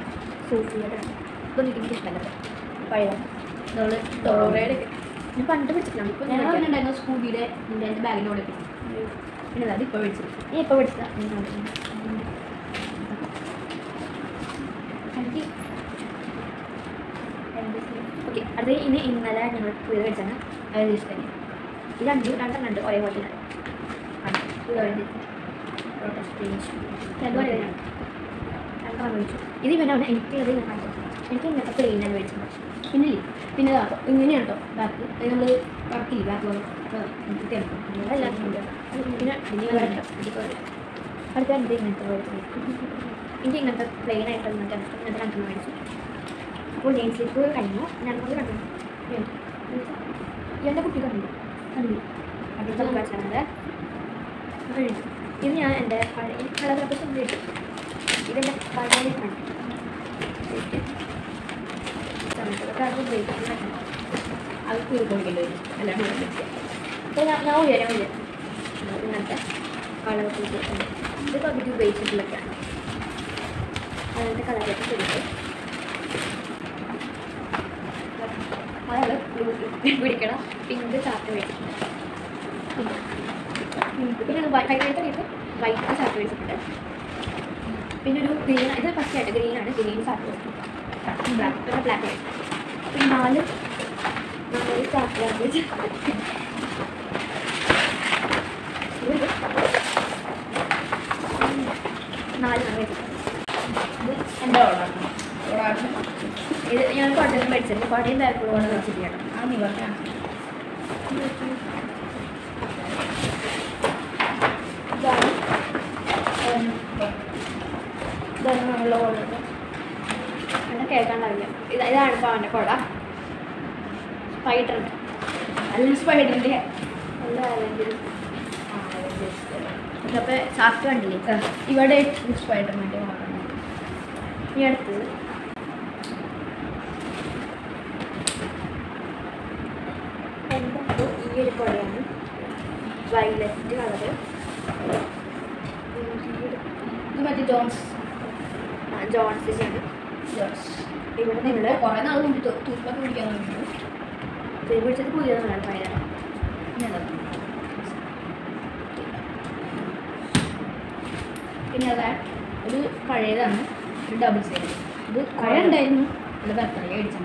സൂഫിയുടെ ഇതൊന്നും എനിക്ക് ഇഷ്ടമല്ല പഴയതാണ് നമ്മള് ഡോറയുടെ ഞാൻ പണ്ട് പഠിച്ചിട്ടുണ്ട് ഇപ്പോൾ ഞാൻ ഞാൻ പറഞ്ഞിട്ടുണ്ടായിരുന്നു സ്കൂബിയുടെ എൻ്റെ ബാഗിൻ്റെ കൂടെ പിന്നെ അത് ഇപ്പോൾ മേടിച്ചത് നീ ഇപ്പോൾ പഠിച്ചതാ ഓക്കെ അത് ഇനി ഇന്നലെ ഞങ്ങൾ പുതിയ കഴിച്ചാണ് അതായത് ഇഷ്ടം ഇത് രണ്ട് രണ്ടെണ്ണം ഉണ്ട് ഒരേപോലെ തന്നെ ആണ്. ഇത് ഒരു protestation. രണ്ടും ഒരേ തന്നെയാണ്. രണ്ടെണ്ണം മേടിച്ചു ഇത് ഇവനാണ് എനിക്ക് അത് ഞാൻ കാണിച്ചു എനിക്ക് ഇങ്ങനത്തെ പ്ലെയിനാണ് മേടിച്ചത് പിന്നെ ഇല്ലേ, പിന്നെ ഇതാ ഇങ്ങനെയാണ് കേട്ടോ ബാക്ക് നമ്മൾ വർക്കില്ല ബാക്ക് അതെല്ലാം ഉണ്ട്. പിന്നെ ഇനി വരട്ടെ ഇതിപ്പോൾ വരാം. അടുത്ത എന്ത് ഇങ്ങനത്തെ മേടിച്ചത് എനിക്ക് ഇങ്ങനത്തെ പ്ലെയിൻ ആയിട്ട് ഇങ്ങനത്തെ ഇങ്ങനത്തെ രണ്ടെണ്ണം മേടിച്ചു അപ്പോൾ നെയിം സ്ലിപ്പ് കഴിഞ്ഞു ഞാൻ കൊണ്ട് കണ്ടു എൻ്റെ കുട്ടി കണ്ടു കണ്ടു അടുത്ത കാണിച്ചത് ഇത് ഞാൻ എൻ്റെ പഴയ കളർ പേപ്പേഴ്സ് ഉപയോഗിച്ചു ഇതെൻ്റെ പഴയ കണ്ടു ഉപയോഗിച്ചു അത് കുഴി കൊടുക്കേണ്ടി വരും അല്ലാണ്ട് ഇവിടെ വെച്ച്. അപ്പോൾ ഞാൻ ഞാൻ ഉയരം വരും ഇങ്ങനത്തെ കളർ ഉപയോഗിച്ചിട്ടുണ്ട് ഇത് പകുതി ഉപയോഗിച്ചിട്ടുള്ളതൊക്കെയാണ് അങ്ങനത്തെ കളറൊക്കെ കൊടുത്ത് അയാൾ പിടിക്കണം പിങ്ക് ചാർട്ട് മേടിച്ചിട്ടുണ്ട് പിങ്ക് പിന്നെ കൈകാലത്ത് കഴിഞ്ഞിട്ട് വൈറ്റ് ചാർട്ട് മേടിച്ചിട്ടുണ്ട് പിന്നെ ഒരു ഗ്രീൻ ഇത് ഫസ്റ്റ് ആയിട്ട് ഗ്രീൻ ആണ് ഗ്രീൻ ചാർട്ട് മേടിച്ചിട്ടുണ്ട് ബ്ലാക്ക് പിന്നെ ബ്ലാക്ക് മേടിച്ചു പിന്നെ നാല് നാല് ചാർട്ട് മേടിച്ചിട്ടുണ്ട് നാല് നാല് വെച്ചിട്ടുണ്ട് ഇത് എൻ്റെ ഓർഡറാണ് ഓർഡർ ഇത് ഞാൻ കോട്ടയം മേടിച്ചത് കോട്ടയം ബാക്കിലുള്ള വെച്ചിട്ടാണ് ആ നീ പറഞ്ഞാൽ ഇതാണ് ഇതാണ് നമ്മളുടെ ഓർഡർ അങ്ങനെ കേൾക്കാണ്ടാവില്ല ഇത് ഇതാണ് ഇപ്പോൾ അവൻ്റെ കുട സ്പൈഡറിൻ്റെ അല്ല സ്പൈഡറിൻ്റെ നല്ല അല്ലെങ്കിൽ അപ്പോൾ ചാർട്ട് കണ്ടില്ലേ ഇവിടെ സ്പൈഡർമാൻ്റെ ഓർഡർ ഈ അടുത്തത് എന്താ ഈ ഒരു കുടയാണ് വയലറ്റ് കളറ് ഇത് മറ്റേ ജോൺസ് ജോൺസിൻ്റെ ആണ് ജോൺസ് ഇവിടെ നിങ്ങൾ കുറേ നാൾ മുമ്പ് തു- തൂക്കൊക്കെ പിടിക്കാൻ തുടങ്ങിയിരുന്നു പിടിച്ചത് പുതിയതാണ് പഴയതാണ് പിന്നെ എന്താ പിന്നെ അതാ ഒരു പഴയതാണ് ഒരു ഡബിൾ സൈഡ് ഇത് കുറേ ഉണ്ടായിരുന്നു ഇത് ബർത്ത്ഡേ അടിച്ചാൽ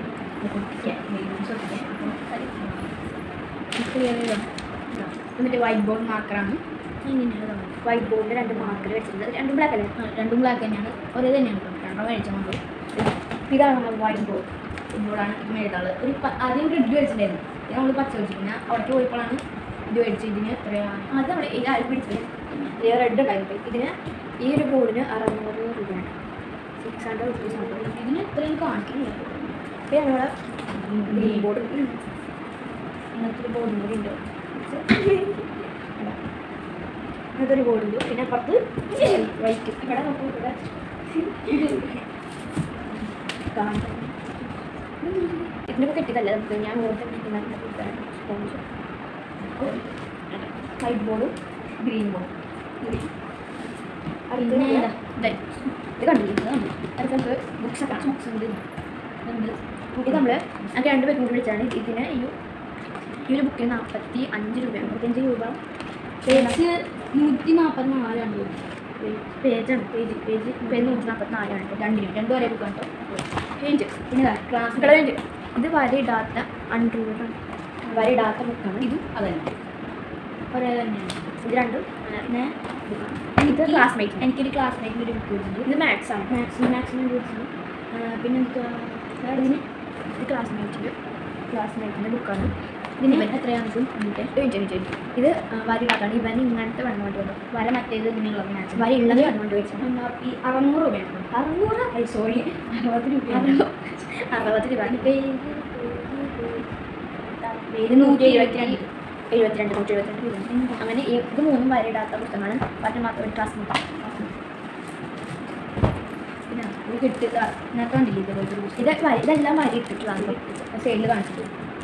എന്നിട്ട് വൈറ്റ് ബോർഡ് മാർക്കറാണ് വൈറ്റ് ബോർഡിൽ രണ്ട് മാർക്കർ വെച്ചിട്ടുണ്ട് രണ്ടും ബ്ലാക്ക് അല്ലേ രണ്ടും ബ്ലാക്ക് തന്നെയാണ് ഒരേ തന്നെയാണ് കേട്ടോ രണ്ടോ മേടിച്ചാൽ മതി ഇതാണ് നമ്മൾ വൈറ്റ് ബോർഡ് ഇപ്പോഴാണ് മേടിച്ചാള് ഒരു പ- ആദ്യം റെഡ് മേടിച്ചിട്ടുണ്ടായിരുന്നു ഇത് നമ്മൾ പച്ച മേടിച്ചു പിന്നെ അവിടേക്ക് പോയപ്പോഴാണ് ഇത് മേടിച്ചു ഇതിന് എത്രയാണ് അത് നമ്മൾ ഇത് ആരും പിടിച്ചത് ഇത് റെഡ് ഉണ്ടായിരുന്നു ഇതിന് ഈ ഒരു ബോർഡിന് അറുന്നൂറ് രൂപയാണ് സിക്സ് ഹൺഡ്രഡ് റുപ്പീസ് ആണ് ഇതിന് എത്രയും കാണിക്കുന്നില്ല പിന്നെ നമ്മളെ ഗ്രീൻ ബോർഡ് ഇങ്ങനത്തെ ഒരു ബോർഡും കൂടി ഉണ്ട് ഇങ്ങനത്തെ ഒരു ബോർഡ് ഉണ്ട് പിന്നെ അപ്പുറത്ത് വൈറ്റ് ഇവിടെ നോക്കൂ ഇവിടെ കാണാം ഇതിനൊക്കെ കെട്ടിയതല്ല നമുക്ക് ഞാൻ ഓർത്ത് സ്പോഞ്ച് വൈറ്റ് ബോർഡും ഗ്രീൻ ബോർഡ് അടുത്ത പിന്നെ നമ്മള് ഇതാ. ഇത് കണ്ടില്ലേ ഇത് കണ്ടു അടുത്ത നമുക്ക് ബുക്സ് ഒക്കെ ബുക്സ് ഉണ്ട് ഇതുണ്ട് ഇത് നമ്മൾ ഞങ്ങൾക്ക് രണ്ട് പേരും കൂടി വിളിച്ചാണ് ഇതിന് ഈ ഈ ഒരു ബുക്കിന് നാൽപ്പത്തി അഞ്ച് രൂപയാണ് നാൽപ്പത്തഞ്ച് രൂപ പേജ് നൂറ്റി നാൽപ്പത്തി നാലാണ് പേജാണ് പേജ് പേജ് പേജ് നൂറ്റി നാൽപ്പത്തി നാലാണ് രണ്ടിനും രണ്ടും ഒരേ ബുക്കാണ് കേട്ടോ പേജ് പിന്നെ ക്ലാസ് പേജ് ഇത് വരയിടാത്ത അൺറൂൾഡ് വരയിടാത്ത ബുക്കാണ് ഇതും അതന്നെ ഒരേ തന്നെയാണ് ഇത് രണ്ടും പിന്നെ ഇത് ക്ലാസ്മേറ്റ് എനിക്കൊരു ക്ലാസ്മേറ്റിൻ്റെ ഒരു ബുക്ക് വെച്ചിട്ടുണ്ട് ഇത് മാത്സ് ആണ് മാത്സിന് മാത്സിന് വെച്ചിട്ടുണ്ട് പിന്നെ എനിക്ക് ഇതിന് ഇത് ക്ലാസ്മേറ്റിൻ്റെ ക്ലാസ്മേറ്റിൻ്റെ ബുക്കാണ് ഇതിന് എത്രയാണ് എന്നിട്ട് ഇത് വരയിടാത്താണ് ഇവൻ ഇങ്ങനത്തെ വേണം വേണ്ടി വന്നു വര മറ്റേത് ഇങ്ങനെയുള്ളത് മാത്സ് വര ഉള്ളത് വേണം വേണ്ടി വെച്ചാൽ ഈ അറുന്നൂറ് രൂപയാണ് അറുന്നൂറ് സോറി അറുപത് രൂപയാണ് അറുപത് രൂപ പേജ് ഇത് നൂറ്റി എഴുപത്തിരണ്ട് എഴുപത്തിരണ്ട് നൂറ്റി എഴുപത്തിരണ്ട് രൂപ അങ്ങനെ ഈ ഇത് മൂന്നും വരയിടാത്ത പുസ്തകമാണ് മറ്റു മാത്രം ഒരു ക്ലാസ് പിന്നെ ഇത് കിട്ടുക ഇതിനകത്ത് കണ്ടില്ലേ ഇതേപോലത്തെ ഒരു ഇത് വരി- ഇതെല്ലാം വരി ഇട്ടിട്ടുള്ളതാണ് സൈഡിൽ കാണിച്ചിട്ട്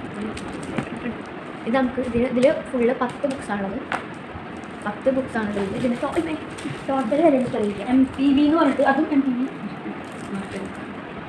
ഇത് നമുക്ക് ഇതിൽ ഇതിൽ ഫുള്ള് പത്ത് ബുക്സാണുള്ളത് പത്ത് ബുക്സാണ് ഇതിൽ ഇതിന് ടോട്ടൽ വരെ എനിക്ക് അറിയില്ല എം ടി വി എന്ന് പറഞ്ഞിട്ട് അതും എം ടി വി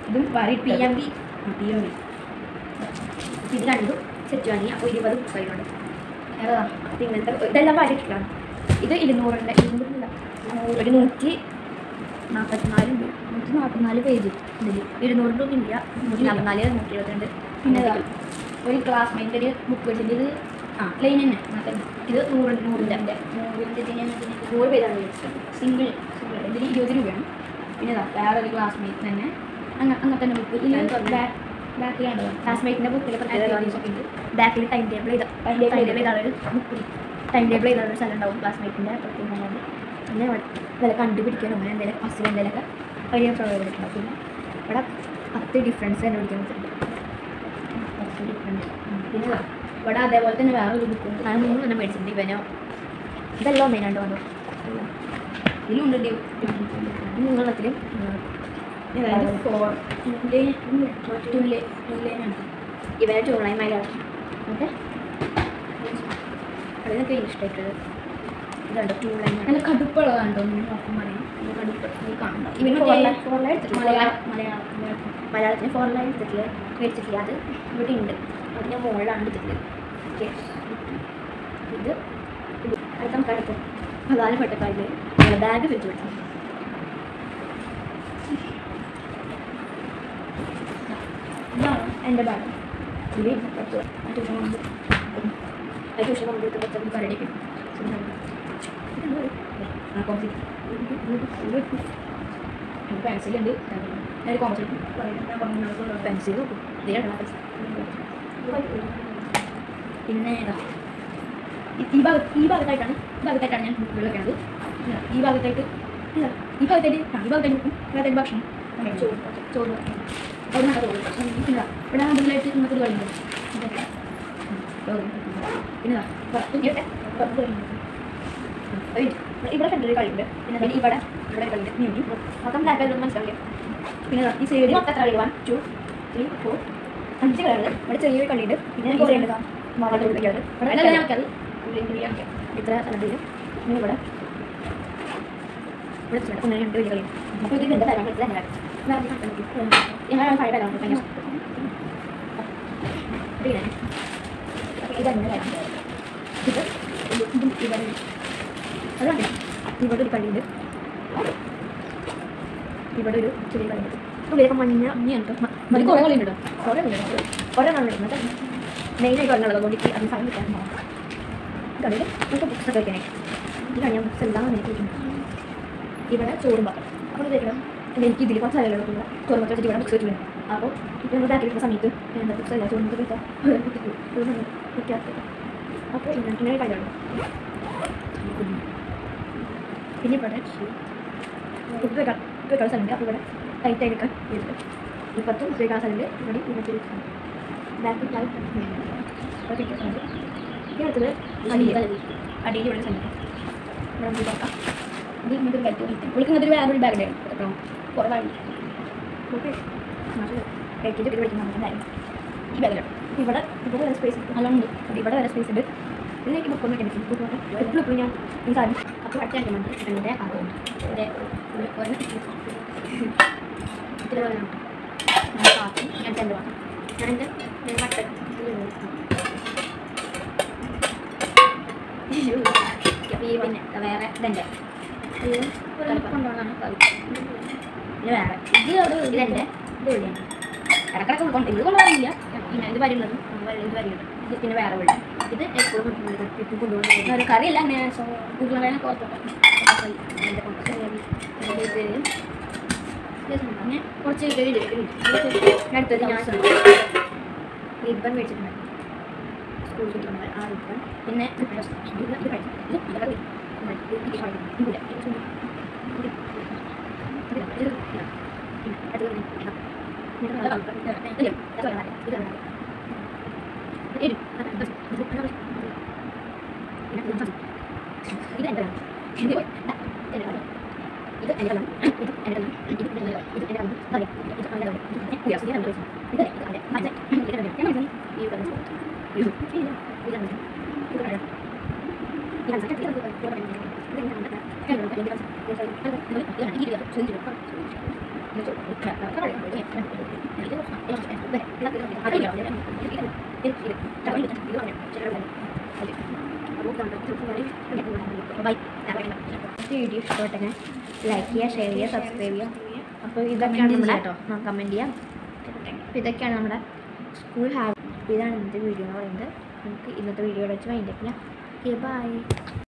ഇതും വേറെ P M B P M B ഇത് രണ്ടും സെറ്റ് വാങ്ങി അപ്പോൾ ഇരുപത് ബുക്കുകളുണ്ട് ഏതാ അപ്പം ഇങ്ങനത്തെ ഇതെല്ലാം വാരിയിട്ടിട്ടാണ് ഇത് ഇരുന്നൂറിൻ്റെ ഇരുന്നൂറില്ല ഒരു നൂറ്റി നാൽപ്പത്തിനാലുണ്ട് നൂറ്റി നാൽപ്പത്തിനാല് പേജ് ഇതിൽ ഇരുന്നൂറിൻ്റെ ഒന്നും ഇല്ല നൂറ്റി നാൽപ്പത്തിനാല് നൂറ്റി എഴുപത്തിരണ്ട് പിന്നെ ഏതാ? ഒരു ക്ലാസ്മേറ്റിൻ്റെ ഒരു ബുക്ക് വെച്ചിട്ട് ഇത് ആ ലൈൻ തന്നെ അങ്ങനത്തെ ഇത് നൂറ് നൂറിൻ്റെ നൂറിൻ്റെ നൂറ് പേരാണ് മേടിച്ചത് സിംഗിൾ സിംഗിൾ ഇതിന് ഇരുപത് രൂപയാണ് പിന്നെ ഇതാ വേറെ ഒരു ക്ലാസ്മേറ്റ് തന്നെ അങ്ങ അങ്ങനെ തന്നെ ബുക്ക് ഇതിൽ ഞാൻ തുറന്നു. ബാക്ക് ബാക്കിൽ കണ്ടോ ക്ലാസ്മേറ്റിൻ്റെ ബുക്കിൽ പ്രത്യേകത ഉണ്ട് ബാക്കിൽ ടൈം ടേബിൾ ചെയ്ത ടൈം Time table. ടേബിൾ ചെയ്താണ് ബുക്കിൽ ടൈം ടേബിൾ ചെയ്ത ഒരു സ്ഥലം ഉണ്ടാവും ക്ലാസ്മേറ്റിൻ്റെ പ്രത്യേകം പിന്നെ ഇവിടെ വില കണ്ടുപിടിക്കാനോ അങ്ങനെ എന്തെങ്കിലും ഫസ്റ്റ് എന്തെങ്കിലുമൊക്കെ വലിയ പ്രൊവൈഡ് ചെയ്തിട്ടുണ്ടാവും പിന്നെ ഇവിടെ പത്ത് ഡിഫറൻസ് കണ്ടുപിടിക്കാൻ പറ്റുന്നുണ്ട് കുറച്ച് ഡിഫറെൻറ്റ് പിന്നെ ഇതാ ഇവിടെ അതേപോലെ തന്നെ വേറെ ഒരു ബുക്ക് ഉണ്ട് ഞാൻ മൂന്ന് തന്നെ മേടിച്ചിട്ടുണ്ട് ഇവനോ ഇതെല്ലാം ഒന്നേനാണ്ട് വന്നു ഇതിലുണ്ട് ഡി മൂന്നെണ്ണത്തിലും അതായത് ഫോർ ടു ലൈൻ ടു ലൈനാണ് ഇവനെ ട്യൂണായി മൈലാണ് ഓക്കെ അതിനൊക്കെ ഇഷ്ടമായിട്ടുള്ളത് ഇതുണ്ട് ടൂ ലൈൻ നല്ല കടുപ്പുള്ളതാണ് തോന്നുന്നു നോക്കാൻ പറയാം നല്ല കടുപ്പ് ഇത് കാണണ്ട ഇവന് ഇവന് ഫോർ ലൈൻ ഫോർ ലൈൻ എടുത്തിട്ടില്ല മലയാളം മലയാളം മലയാളം മലയാളത്തിന് ഫോർ ലൈൻ എടുത്തിട്ടില്ല മേടിച്ചിട്ടില്ല അത് ഇവിടെ ഉണ്ട് അത് ഞാൻ മുകളിലാണ് എടുത്തിട്ടുള്ളത് ഓക്കെ ഇത് ഇത് അടുത്ത നമുക്ക് അടുത്ത പ്രധാനപ്പെട്ട കാര്യം ബാഗ് വെച്ച് കൊടുത്തു ഇതാണ് എൻ്റെ ബാഗ് ഇത് പത്ത് ട്യൂഷൻ കൊണ്ട് ട്യൂഷൻ കൊണ്ടിട്ട് പത്ത് കരടിക്കും ആ കോമേഴ്സ് പെൻസിലുണ്ട് ഒരു കോമേഴ്സ് ഞാൻ പറഞ്ഞു പെൻസിൽ നോക്കും ഇതിലാണ് പെൻസിൽ പിന്നെ ഏതാ ഈ- ഈ ഭാഗത്ത് ഈ ഭാഗത്തായിട്ടാണ് ഈ ഭാഗത്തായിട്ടാണ് ഞാൻ ബുക്കുകൾ വെക്കണത് ഇതാ, ഈ ഭാഗത്തായിട്ട് ഇതാ, ഈ ഭാഗത്തായിട്ട് ആ, ഈ ഭാഗത്തായിട്ട് ബുക്കും ഈ ഭാഗത്തായിട്ട് ഭക്ഷണം അങ്ങനെ ചോറ് ചോറ് വെക്കണം. അവിടെ നിന്നാണ് ചോറ് ഭക്ഷണം ഇതാ, ഇവിടെ അതിലായിട്ട് ഇന്നത്തെ ഒരു കളിയുണ്ട് ഇതൊക്കെ. ഉം, ചോറ് പിന്നെ ഇതാ, പുറത്ത് ഇങ്ങനെ പുറത്ത് കളിയുണ്ട്. ഇവിടെ കണ്ടൊരു കളിയുണ്ട് പിന്നെ ദേ ഇവിടെ ഇവിടെ കളിയുണ്ട് ഇനി മൊത്തം ബ്ലാക്ക് ആയതൊന്നും മനസ്സിലാവില്ല പിന്നെ ഇതാ, ഈ ഇത് സൈഡിൽ മൊത്തം എത്ര കളി വൺ ടു ത്രീ ഫോർ അഞ്ച് കളികൾ ഇവിടെ ചെറിയൊരു കളിയുണ്ട് പിന്നെ ഈ സൈഡിൽ മോളോട് കളിക്കാറ് ഇവിടെ അല്ല കളി. ഞങ്ങൾക്കത് ഉള്ളിൽ കളിയാക്കാം ഇത്ര സ്ഥലത്തിലും ഇനി ഇവിടെ ഇവിടെ ചെറുപ്പം ഒന്ന് രണ്ട് വലിയ കളിയും അപ്പോൾ ഇത് എൻ്റെ തരാൻ പറ്റില്ല ഞാൻ പഴയ തരാൻ പറ്റില്ല അപ്പോൾ ഇതെന്നെ തരാം ഇത് ഇതും ഇവിടെ അതാണ് ഇവിടെ ഒരു കളിയുണ്ട് ഇവിടെ ഒരു ചെറിയ കളിയുണ്ട് ഇവിടെയൊക്കെ മഞ്ഞ മഞ്ഞുണ്ട് അത് കുറേ കളിയുണ്ട് കുറേ ഉണ്ട് ഒരെണ്ണം ഇടുന്നത് മെയിനായിട്ട് ഒരെണ്ണം അതുകൊണ്ട് എനിക്ക് അത് സമയം കിട്ടാൻ പോകും കളിയിൽ നമുക്ക് ബുക്സ് ഒക്കെ വയ്ക്കാനായിട്ട് ഇതാണ് ഞാൻ ബുക്സ് എല്ലാം എനിക്ക് വയ്ക്കുന്നത് ഇവിടെ ചോറും പാത്രം അപ്പോൾ ഇത് വെക്കണം എനിക്ക് ഇതിൽ കുറച്ച് സ്ഥലങ്ങൾ വെക്കുക ചോറും പാത്രം വെച്ചിട്ട് ഇവിടെ ബുക്സ് വെച്ചിട്ടുണ്ട് അപ്പോൾ നമ്മൾ ബാക്കിൽ വെക്കുന്ന സമയത്ത് എന്താ ബുക്സ് എല്ലാം ചോറും പാത്രം വെക്കാം വ്യത്യാസം അപ്പോൾ ഇങ്ങനെ ഇങ്ങനെ കാര്യമാണ് പിന്നെ ഇവിടെ ഫുഡ് വെക്കാൻ വെക്കാൻ സ്ഥലമുണ്ട് അപ്പോൾ ഇവിടെ ടൈറ്റ് എടുക്കാൻ ചെയ്തിട്ട് ഇപ്പത്തും വെക്കാൻ സ്ഥലമുണ്ട് ഇവിടെ ഇങ്ങനത്തെ ബാക്കിൽ സ്ഥലമുണ്ട് ഇനി അടുത്തത് അടിയിൽ അടിയിൽ ഇവിടെ സ്ഥലമുണ്ട് ഇവിടെ നമുക്ക് നോക്കാം ഇത് ഇങ്ങനത്തെ ഒരു ബാഗ് വിളിക്ക് ഇങ്ങനത്തെ ഒരു വേറൊരു ബാഗ് ഉണ്ടായിരുന്നു കേട്ടോ കുറവാണ് ഓക്കെ കഴിച്ചിട്ട് ഇത് പഠിക്കുന്ന നമുക്കുണ്ടായിരുന്നു ഈ ബാഗിലാണ് ഇവിടെ ഇവിടെ വരെ സ്പേസ് ഉണ്ട് നല്ലോണം ഉണ്ട് ഇവിടെ വരെ സ്പേസ് ഉണ്ട് ഇതിലേക്ക് ബുക്ക് ഒന്നും എനിക്ക് ബുക്ക് എപ്പോഴും എപ്പോഴും ഞാൻ ഈ സാധനം അപ്പോൾ അടുത്ത രണ്ട് മന്ത് എൻ്റെ അക്കൗണ്ട് എൻ്റെ ഇത്ര വേണം ഞാൻ കാപ്പി ഞാൻ രണ്ട് വേണം ഞാൻ എൻ്റെ ഞാൻ മട്ടൻ ഈ പിന്നെ വേറെ ഇതെൻ്റെ കൊണ്ടുപോകാനാണ് പിന്നെ വേറെ ഇത് അവിടെ ഇതെൻ്റെ ഇത് എവിടെയാണ് ഇടക്കിടക്ക് കൊണ്ട് ഇത് കൊണ്ടുപോകാനില്ല പിന്നെ ഇത് വരെയുള്ളതും ഇത് വരെയുള്ളത് ഇത് പിന്നെ വേറെ വീട് ഇത് എപ്പോഴും എപ്പോഴും കൊണ്ടുപോകുന്നത് ഒരു കറിയില്ല അങ്ങനെ ഉരുളക്കിഴങ്ങ് കോർത്തോട്ടെ എൻ്റെ കൊണ്ട് ഇത് അങ്ങനെ കുറച്ച് അടുത്തത് ഞാൻ റിബൺ മേടിച്ചിട്ടുണ്ട് സ്കൂൾ കിട്ടുന്നത് ആ റിബൺ പിന്നെ ഇത് ഇത് കഴിച്ചു ഇത് അതൊക്കെ പോയി. ഇത് ഇത് കഴിക്കും. ഇതില്ല. ഇത് ചുമ്മാ. ഇത് ഇത് ഇത് ഇല്ല. പിന്നെ അടുത്തത് ഇങ്ങനെ. ഇതാ. എന്നിട്ട് അത് കളർ. ഇത് ഇല്ല. ഇത് കളർ. ഇത് കളർ. ഇത് ഇരു. അത് ഇത് ഇത് അത് പിന്നെ ഇത് അത്. ഇത് എൻ്റെ കളർ. ഇത് പോയി. ദാ. എൻ്റെ കളർ. ഇത് എൻ്റെ കളർ. ഇത് എൻ്റെ കളർ. ഇത് എൻ്റെ കളർ. ഇത് എൻ്റെ കളർ. അതെ. ഇത് എൻ്റെ കളർ. ഇത് പുതിയ പുതിയ കളർ. ഇത് ഇത് അതെ. അതെ. ഇത് എൻ്റെ കളർ. ഞാൻ മനസ്സിലായി. ഈ കളർ. ഇത് ഇത് ഇത് കളർ. ഇത് കളർ. വീഡിയോ ഇഷ്ടപ്പെട്ടെങ്കിൽ ലൈക്ക് ചെയ്യുക ഷെയർ ചെയ്യുക സബ്സ്ക്രൈബ് ചെയ്യുക അപ്പോൾ ഇതൊക്കെയാണ് Comment നമ്മുടെ ചെയ്യാം ട്ടോ. കമൻറ്റ് ചെയ്യാം അപ്പോൾ ഇതൊക്കെയാണ് നമ്മുടെ സ്കൂൾ ഹാബ് ഇതാണ് ഇന്നത്തെ വീഡിയോ എന്ന് പറയുന്നത് നമുക്ക് ഇന്നത്തെ വീഡിയോ വെച്ച് വൈൻഡപ്പ് ചെയ്യാം ഓക്കെ ബൈ